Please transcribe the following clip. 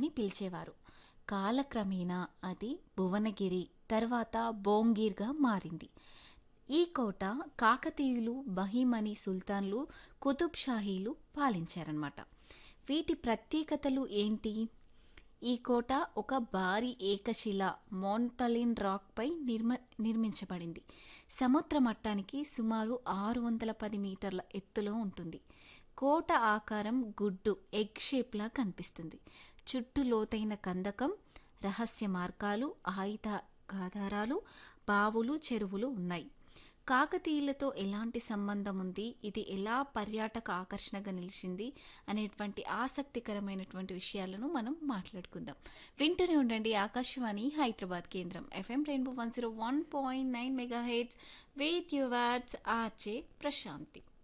అని పిలిచేవారు కాలక్రమేణా అది భువనగిరి తర్వాత బోంగీర్గా మారింది ఈ కోట కాకతీయులు బహీమని సుల్తాన్లు కుతుబ్ షాహీలు పాలించారన్నమాట వీటి ప్రత్యేకతలు ఏంటి ఈ కోట ఒక భారీ ఏకశిల మౌంటలిన్ రాక్పై నిర్మ నిర్మించబడింది సముద్ర మట్టానికి సుమారు ఆరు వందల పది మీటర్ల ఎత్తులో ఉంటుంది కోట ఆకారం గుడ్డు ఎగ్ షేప్లా కనిపిస్తుంది చుట్టూ లోతైన కందకం రహస్య మార్గాలు ఆయుధ గాధారాలు బావులు చెరువులు ఉన్నాయి కాకతీయులతో ఎలాంటి సంబంధం ఉంది ఇది ఎలా పర్యాటక ఆకర్షణగా నిలిచింది అనేటువంటి ఆసక్తికరమైనటువంటి విషయాలను మనం మాట్లాడుకుందాం వింటూనే ఉండండి ఆకాశవాణి హైదరాబాద్ కేంద్రం F M rainbow one zero one point nine mega heads with yours R J Prashanti